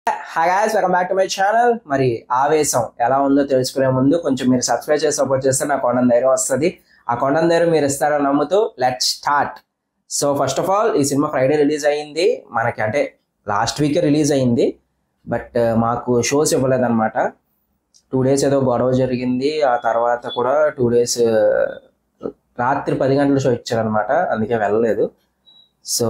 hi guys welcome back to my channel మరి ఆవేశం ఎలా ఉందో తెలుసుకునే ముందు కొంచెం మీరు సబ్స్క్రైబ్ చేసి సపోర్ట్ చేస్తే నా కొండ ధైర్యం వస్తుంది ఆ కొండ ధైర్యం మీరు ఇస్తారని నమ్ముతూ let start so first of all ఈ సినిమా ఫ్రైడే రిలీజ్ అయ్యింది మనకి అంటే లాస్ట్ వీకే రిలీజ్ అయ్యింది బట్ మాకు షోస్ ఇవ్వలేదన్నమాట టూ డేస్ ఏదో గొడవ జరిగింది ఆ తర్వాత కూడా టూ డేస్ రాత్రి పది గంటల షో ఇచ్చారనమాట అందుకే వెళ్ళలేదు సో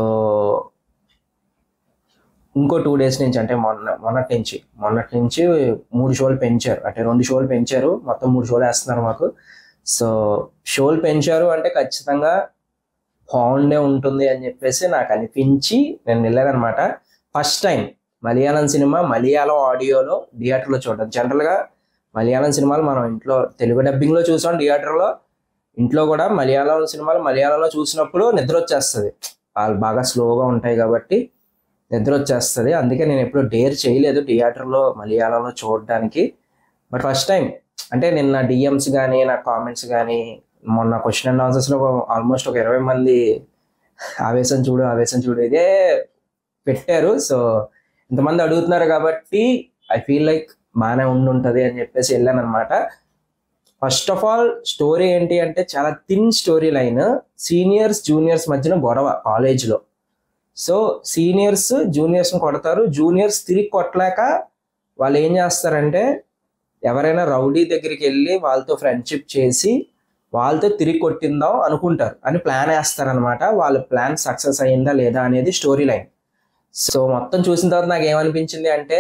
ఇంకో టూ డేస్ నుంచి అంటే మొన్న మొన్నటి నుంచి మొన్నటి నుంచి మూడు షోలు పెంచారు అంటే రెండు షోలు పెంచారు మొత్తం మూడు షోలు వేస్తున్నారు మాకు సో షోలు పెంచారు అంటే ఖచ్చితంగా బాగుండే ఉంటుంది అని చెప్పేసి నాకు అనిపించి నేను వెళ్ళానమాట ఫస్ట్ టైం మలయాళం సినిమా మలయాళం ఆడియోలో థియేటర్లో చూడడం జనరల్గా మలయాళం సినిమాలు మనం ఇంట్లో తెలుగు డబ్బింగ్లో చూసాం థియేటర్లో ఇంట్లో కూడా మలయాళం సినిమాలు మలయాళంలో చూసినప్పుడు నిద్ర వచ్చేస్తుంది వాళ్ళు బాగా స్లోగా ఉంటాయి కాబట్టి నిద్ర వచ్చేస్తుంది అందుకే నేను ఎప్పుడు డేర్ చేయలేదు థియేటర్లో మలయాళంలో చూడడానికి బట్ ఫస్ట్ టైం అంటే నిన్న డిఎమ్స్ కానీ నా కామెంట్స్ కానీ మొన్న క్వశ్చన్ అండ్ ఆన్సర్స్లో ఆల్మోస్ట్ ఒక ఇరవై మంది ఆవేశం చూడు ఆవేశం చూడు ఇదే పెట్టారు సో ఇంతమంది అడుగుతున్నారు కాబట్టి ఐ ఫీల్ లైక్ బాగానే ఉండుంటుంది అని చెప్పేసి వెళ్ళాను అనమాట ఫస్ట్ ఆఫ్ ఆల్ స్టోరీ ఏంటి అంటే చాలా thin story line seniors juniors మధ్యన గొడవ కాలేజ్లో సో సీనియర్స్ జూనియర్స్ని కొడతారు జూనియర్స్ తిరిగి కొట్టలేక వాళ్ళు ఏం చేస్తారంటే ఎవరైనా రౌడీ దగ్గరికి వెళ్ళి వాళ్ళతో ఫ్రెండ్షిప్ చేసి వాళ్ళతో తిరిగి కొట్టిందాం అనుకుంటారు అని ప్లాన్ వేస్తారనమాట వాళ్ళ ప్లాన్ సక్సెస్ అయ్యిందా లేదా అనేది స్టోరీ లైన్ సో మొత్తం చూసిన తర్వాత నాకు ఏమనిపించింది అంటే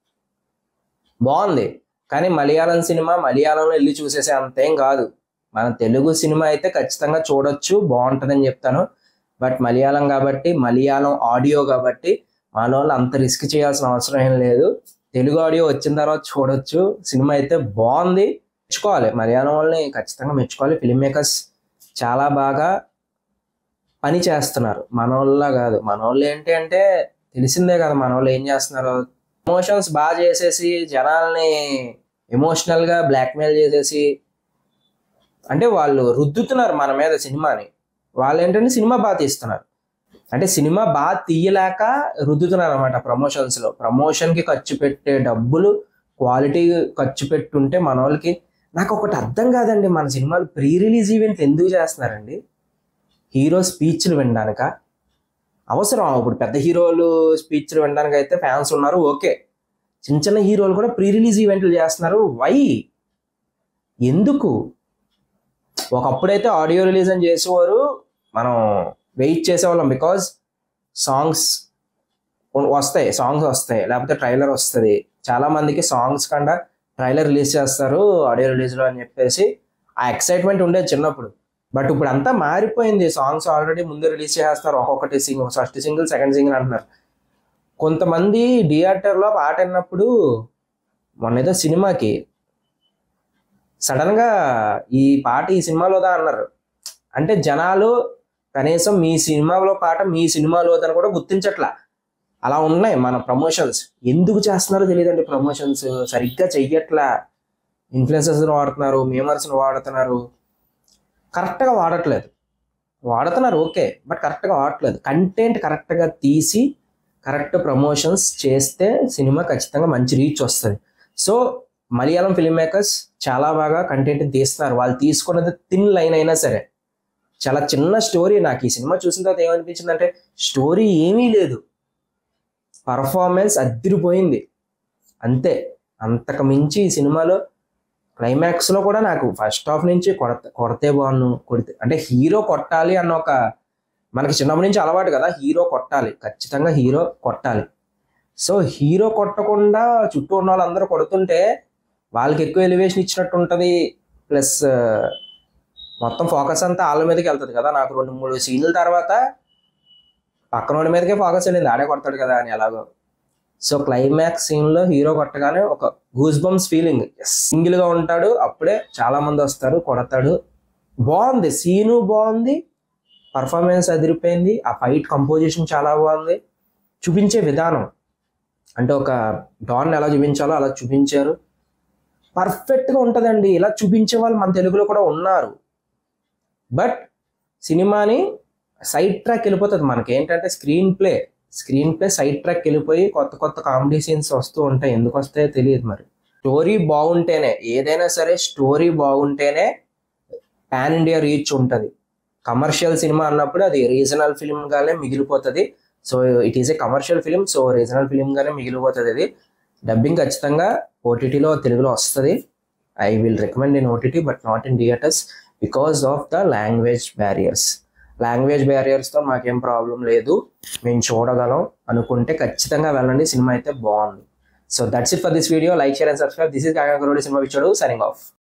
బాగుంది కానీ మలయాళం సినిమా మలయాళంలో వెళ్ళి చూసేసే అంతేం కాదు మన తెలుగు సినిమా అయితే ఖచ్చితంగా చూడొచ్చు బాగుంటుందని చెప్తాను బట్ మలయాళం కాబట్టి మలయాళం ఆడియో కాబట్టి మన వాళ్ళు అంత రిస్క్ చేయాల్సిన అవసరం ఏం లేదు తెలుగు ఆడియో వచ్చిన తర్వాత చూడొచ్చు సినిమా అయితే బాగుంది మెచ్చుకోవాలి మలయాళం వాళ్ళని ఖచ్చితంగా మెచ్చుకోవాలి ఫిల్మ్ మేకర్స్ చాలా బాగా పని చేస్తున్నారు మన వాళ్ళ కాదు మన వాళ్ళు ఏంటి అంటే తెలిసిందే కదా మన వాళ్ళు ఏం చేస్తున్నారు ఎమోషన్స్ బాగా చేసేసి జనాల్ని ఎమోషనల్గా బ్లాక్మెయిల్ చేసేసి అంటే వాళ్ళు రుద్దుతున్నారు మన మీద సినిమాని వాళ్ళు ఏంటంటే సినిమా బాగా తీస్తున్నారు అంటే సినిమా బాగా తీయలేక రుద్దుతున్నారు అనమాట ప్రమోషన్స్ లో ప్రమోషన్ కి ఖర్చు పెట్టే డబ్బులు క్వాలిటీ ఖర్చు పెట్టుంటే మన వాళ్ళకి నాకు ఒకటి అర్థం కాదండి మన సినిమాలు ప్రీ రిలీజ్ ఈవెంట్ ఎందుకు చేస్తున్నారండి హీరో స్పీచ్లు వినడానిక అవసరం ఇప్పుడు పెద్ద హీరోలు స్పీచ్లు వినడానికి అయితే ఫ్యాన్స్ ఉన్నారు ఓకే చిన్న చిన్న హీరోలు కూడా ప్రీ రిలీజ్ ఈవెంట్లు చేస్తున్నారు వై ఎందుకు ఒకప్పుడైతే ఆడియో రిలీజ్ అని చేసేవారు మనం వెయిట్ చేసేవాళ్ళం బికాజ్ సాంగ్స్ వస్తాయి సాంగ్స్ వస్తాయి లేకపోతే ట్రైలర్ వస్తుంది చాలా మందికి సాంగ్స్ కన్నా ట్రైలర్ రిలీజ్ చేస్తారు ఆడియో రిలీజ్లో అని చెప్పేసి ఆ ఎక్సైట్మెంట్ ఉండేది చిన్నప్పుడు బట్ ఇప్పుడు అంతా మారిపోయింది సాంగ్స్ ఆల్రెడీ ముందు రిలీజ్ చేస్తారు ఒక్కొక్కటి single first single second single అంటున్నారు కొంతమంది థియేటర్లో పాట విన్నప్పుడు మొన్న ఏదో సినిమాకి సడన్గా ఈ పాట ఈ సినిమాలోదా అన్నారు అంటే జనాలు కనీసం మీ సినిమాలో పాట మీ సినిమాలోదని కూడా గుర్తించట్లా అలా ఉన్నాయి మన ప్రమోషన్స్ ఎందుకు చేస్తున్నారో తెలియదండి ప్రమోషన్స్ సరిగ్గా చెయ్యట్లా ఇన్ఫ్లుయెన్సర్స్ని వాడుతున్నారు మేమర్స్ని వాడుతున్నారు కరెక్ట్గా వాడట్లేదు వాడుతున్నారు ఓకే బట్ కరెక్ట్గా వాడట్లేదు కంటెంట్ కరెక్ట్గా తీసి కరెక్ట్ ప్రమోషన్స్ చేస్తే సినిమా ఖచ్చితంగా మంచి రీచ్ వస్తుంది సో మలయాళం ఫిల్మ్ మేకర్స్ చాలా బాగా కంటెంట్ తీస్తున్నారు వాళ్ళు తీసుకున్నది థిన్ లైన్ అయినా సరే చాలా చిన్న స్టోరీ నాకు ఈ సినిమా చూసిన తర్వాత ఏమనిపించింది అంటే స్టోరీ ఏమీ లేదు పర్ఫార్మెన్స్ అద్దరిపోయింది అంతే అంతకు మించి ఈ సినిమాలో క్లైమాక్స్లో కూడా నాకు ఫస్ట్ హాఫ్ నుంచి కొడత కొడితే బాగున్ను కొడితే అంటే హీరో కొట్టాలి అన్న ఒక మనకి చిన్నప్పటి నుంచి అలవాటు కదా హీరో కొట్టాలి ఖచ్చితంగా హీరో కొట్టాలి సో హీరో కొట్టకుండా చుట్టూ ఉన్న వాళ్ళందరూ కొడుతుంటే వాళ్ళకి ఎక్కువ ఎలివేషన్ ఇచ్చినట్టు ఉంటుంది ప్లస్ మొత్తం ఫోకస్ అంతా వాళ్ళ మీదకి వెళ్తుంది కదా నాకు రెండు మూడు సీన్ల తర్వాత పక్కన వాళ్ళ మీదకే ఫోకస్ వెళ్ళింది ఆడే కొడతాడు కదా అని ఎలాగో సో క్లైమాక్స్ సీన్లో హీరో కొట్టగానే ఒక గూస్ బంప్స్ ఫీలింగ్ సింగిల్గా ఉంటాడు అప్పుడే చాలా మంది వస్తారు కొడతాడు బాగుంది సీను బాగుంది పర్ఫార్మెన్స్ అదిరిపోయింది ఆ ఫైట్ కంపోజిషన్ చాలా బాగుంది చూపించే విధానం అంటే ఒక డాన్ ఎలా చూపించాలో అలా చూపించారు పర్ఫెక్ట్గా ఉంటుందండి ఇలా చూపించే వాళ్ళు మన తెలుగులో కూడా ఉన్నారు బట్ సినిమాని సైడ్ ట్రాక్ వెళ్ళిపోతుంది మనకి ఏంటంటే screenplay screenplay side track వెళ్ళిపోయి కొత్త కొత్త కామెడీ సీన్స్ వస్తూ ఉంటాయి ఎందుకు వస్తాయో తెలియదు మరి స్టోరీ బాగుంటేనే ఏదైనా సరే స్టోరీ బాగుంటేనే పాన్ ఇండియా రీచ్ ఉంటుంది కమర్షియల్ సినిమా అన్నప్పుడు అది రీజనల్ ఫిల్మ్ గానే మిగిలిపోతుంది so it is a commercial film so regional film గానే మిగిలిపోతుంది అది డబ్బింగ్ ఖచ్చితంగా ఓటీటీలో తెలుగులో వస్తుంది I will recommend in OTT but not in theatres because of the language barriers language బ్యారియర్స్తో మాకేం ప్రాబ్లం లేదు మేము చూడగలం అనుకుంటే ఖచ్చితంగా వెళ్ళండి సినిమా అయితే బాగుంది so that's it for this video like share and subscribe this is కాగా సినిమా పిచ్చాడు సైనింగ్ ఆఫ్